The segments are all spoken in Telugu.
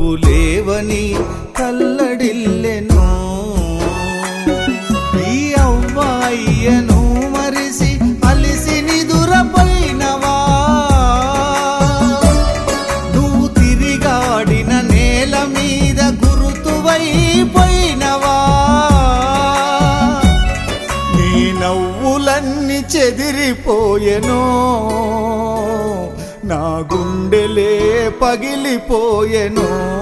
నువ్వు లేవని తల్లడిల్లెను ఈ అవ్వాయ్యను మరిసి అలిసి నిదురపోయినవా నువ్వు తిరిగాడిన నేల మీద గురుతువైపోయినవా నీ నవ్వులన్నీ చెదిరిపోయెను నా గుండెలే పగిలిపోయెను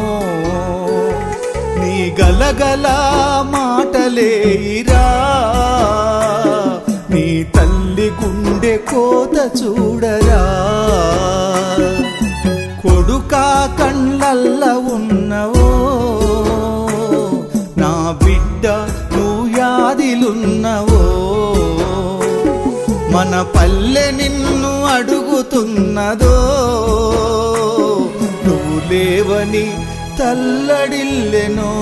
నీ గలగల మాటలేరా నీ తల్లి గుండె కోత చూడరా కొడుక కళ్ళల్ల ఉన్నవో నా బిడ్డ నువ్వు యాదిలున్నవో మన పల్లె నిన్ను అడుగుతున్నదో నువ్వు లేవని తల్లడిల్లెనో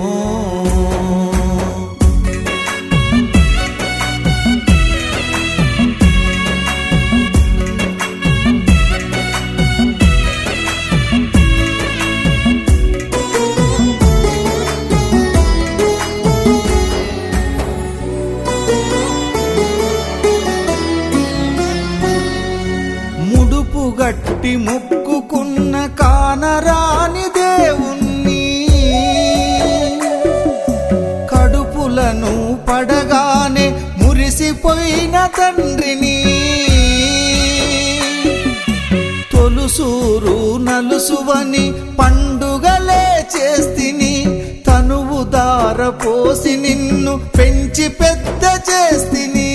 ముడుపు గట్టి మొక్కుకున్న కానరాని దేవుణ్ణి కడుపులను పడగానే మురిసిపోయిన తండ్రిని తొలుసూరు నలుసువని పండుగలే చేస్తిని తనువు దార పోసి నిన్ను పెంచి పెద్ద చేస్తిని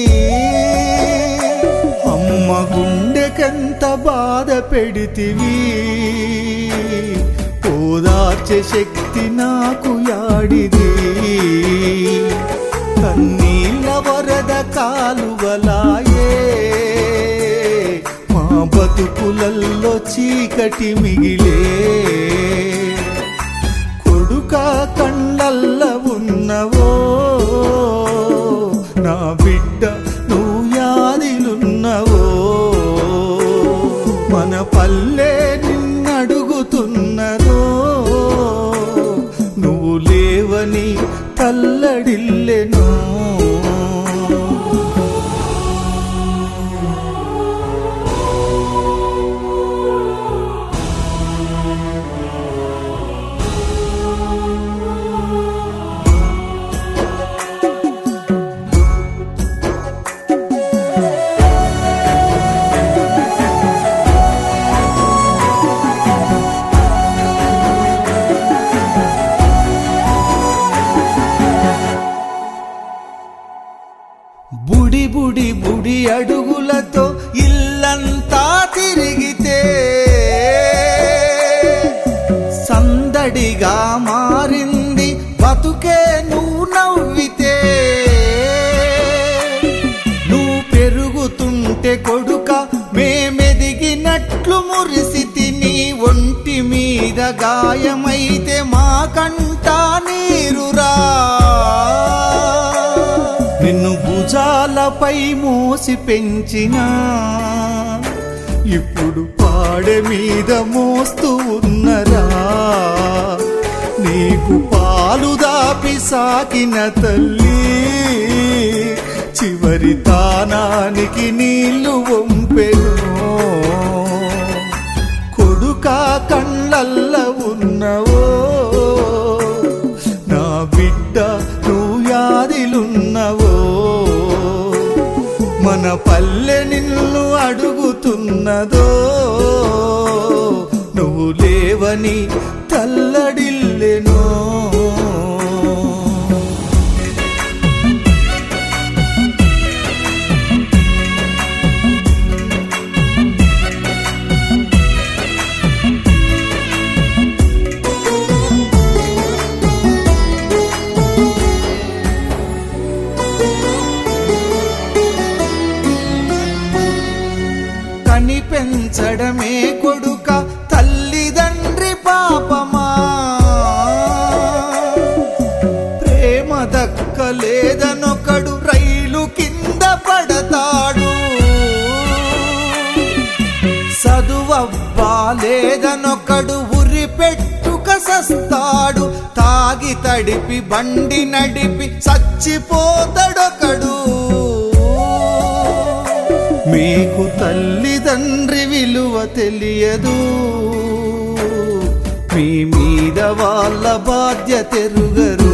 అమ్మ గుండెకెంత బాధ పెడితివి ఓదార్చే శక్తి నాకు యాడిది కన్నీళ్ళ వరద కాలువలాయే మా బతుకులల్లో చీకటి మిగిలే కొడుక కళ్ళల్ల ఉన్నవో నా బిడ్డ నువ్వు యాదిలున్నవో మన పల్లె నిన్నడుగుతున్నదో నువ్వు లేవని తల్లడిల్లెనో బుడి బుడి బుడి అడుగులతో ఇల్లంతా తిరిగితే సందడిగా మారింది బతుకే నువ్వు నవ్వితే నువ్వు పెరుగుతుంటే కొడుక మేమెదిగినట్లు మురిసి తిని ఒంటి మీద గాయమైతే మాకంట నీరురా నిన్ను భుజాలపై మోసి పెంచినా ఇప్పుడు పాడె మీద మోస్తూ ఉన్నరా నీకు పాలు దాపి సాకిన తల్లి చివరి తానానికి నీళ్లు వంపెను కొడుక కళ్ళల్ల ఉన్నవో నా బిడ్డ నువ్వు యాదిలున్నవో మన పల్లె నిన్ను అడుగుతున్నదో నువ్వు లేవని తల్లడిల్లెనో కని పెంచడమే కొడుక తల్లిదండ్రి పాపమా ప్రేమ దక్కలేదనొకడు రైలు కింద పడతాడు చదువవ్వా లేదనొకడు ఉరి పెట్టుక సస్తాడు తాగి తడిపి బండి నడిపి చచ్చిపోతాడొకడు మీకు తల్లిదండ్రి విలువ తెలియదు మీ మీద వాళ్ళ బాధ్యత ఎరుగరు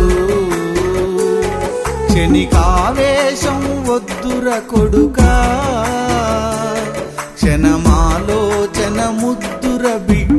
క్షణికావేశం వద్దుర కొడుకా క్షణమాలోచన ముద్దుర బిడ్డ